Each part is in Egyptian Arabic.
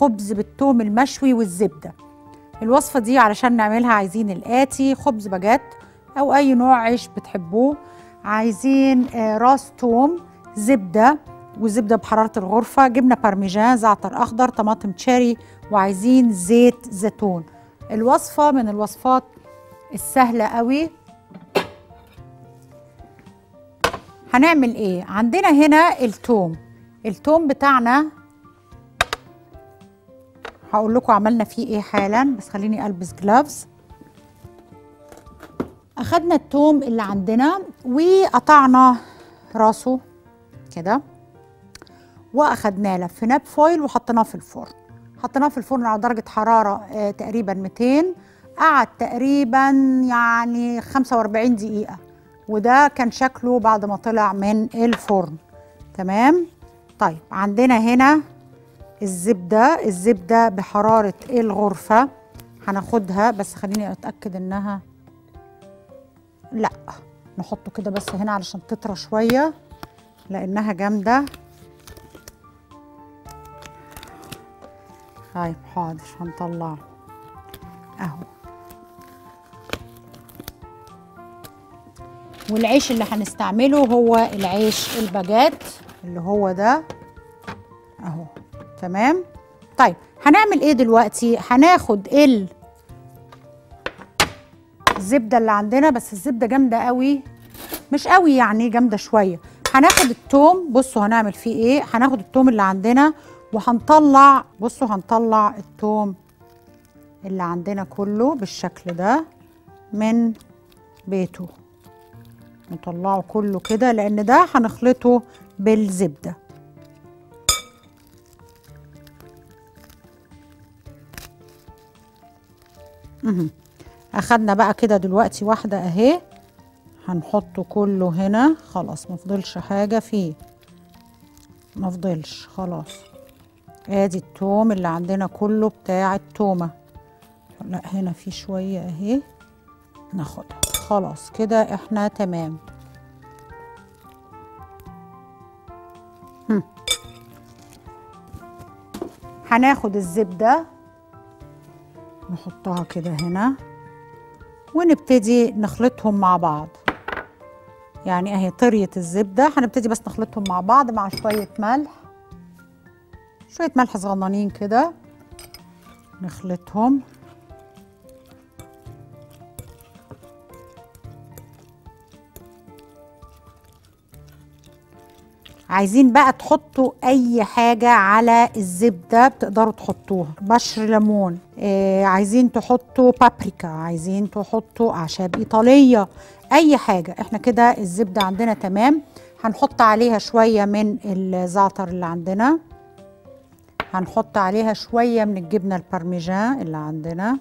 خبز بالثوم المشوي والزبده الوصفه دي علشان نعملها عايزين الاتي خبز باجيت او اي نوع عيش بتحبوه عايزين آه، راس توم زبده وزبده بحراره الغرفه جبنه بارميجان زعتر اخضر طماطم تشيري وعايزين زيت زيتون الوصفه من الوصفات السهله قوي هنعمل ايه عندنا هنا التوم التوم بتاعنا هقول لكم عملنا فيه ايه حالا بس خليني البس جلافز اخدنا التوم اللي عندنا وقطعنا راسه كده واخدناه لفيناه بفويل وحطيناه في الفرن حطيناه في الفرن على درجه حراره آه تقريبا 200 قعد تقريبا يعني 45 دقيقه وده كان شكله بعد ما طلع من الفرن تمام طيب عندنا هنا الزبده الزبده بحراره الغرفه هناخدها بس خليني اتاكد انها لا نحطه كده بس هنا علشان تطرى شويه لانها جامده طيب حاضر هنطلعه اهو والعيش اللي هنستعمله هو العيش الباجات اللي هو ده اهو تمام طيب هنعمل ايه دلوقتي هناخد ال الزبده اللي عندنا بس الزبده جامده قوي مش قوي يعني جامده شويه هناخد التوم بصوا هنعمل فيه ايه هناخد التوم اللي عندنا وهنطلع بصوا هنطلع التوم اللي عندنا كله بالشكل ده من بيته نطلعه كله كده لان ده هنخلطه بالزبده مهم. اخدنا بقى كده دلوقتي واحده اهي هنحطه كله هنا خلاص مفضلش حاجه فيه مفضلش خلاص ادي التوم اللي عندنا كله بتاع التومه لا هنا في شويه اهي ناخدها خلاص كده احنا تمام هم. هناخد الزبده نحطها كده هنا ونبتدي نخلطهم مع بعض يعني اهي طرية الزبدة هنبتدي بس نخلطهم مع بعض مع شوية ملح شوية ملح صغننين كده نخلطهم عايزين بقى تحطوا اي حاجة على الزبدة بتقدروا تحطوها بشر ليمون آه عايزين تحطوا بابريكا عايزين تحطوا اعشاب ايطالية اي حاجة احنا كده الزبدة عندنا تمام هنحط عليها شوية من الزعتر اللي عندنا هنحط عليها شوية من الجبنة البارميجان اللي عندنا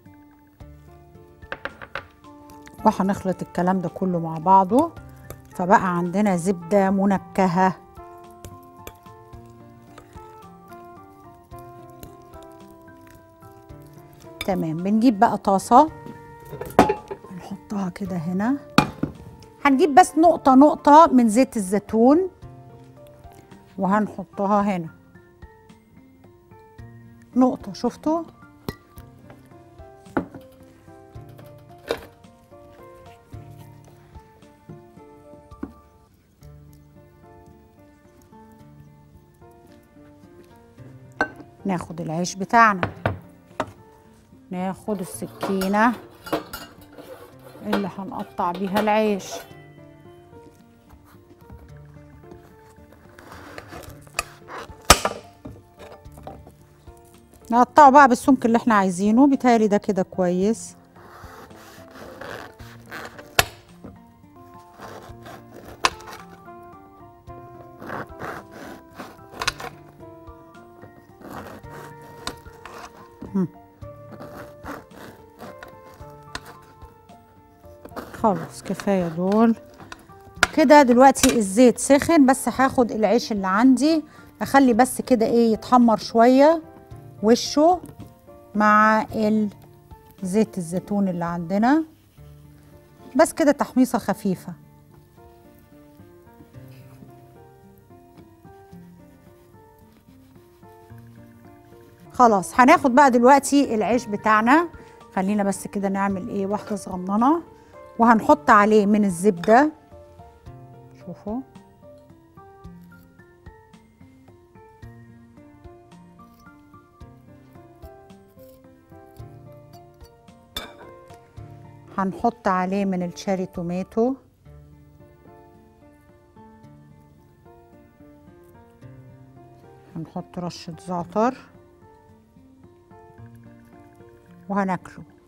وهنخلط الكلام ده كله مع بعضه فبقى عندنا زبدة منكهة تمام بنجيب بقى طاسة نحطها كده هنا هنجيب بس نقطة نقطة من زيت الزيتون وهنحطها هنا نقطة شفتوا ناخد العيش بتاعنا ناخد السكينة اللي هنقطع بيها العيش نقطعه بقى بالسمك اللي احنا عايزينه بيتهيألي ده كده كويس خلاص كفايه دول كده دلوقتي الزيت سخن بس هاخد العيش اللي عندي اخلي بس كده ايه يتحمر شويه وشه مع زيت الزيتون اللي عندنا بس كده تحميصه خفيفه خلاص هناخد بقى دلوقتي العيش بتاعنا خلينا بس كده نعمل ايه واحده صغننه وهنحط عليه من الزبده شوفوا هنحط عليه من الشيري توماتو هنحط رشة زعتر وهناكله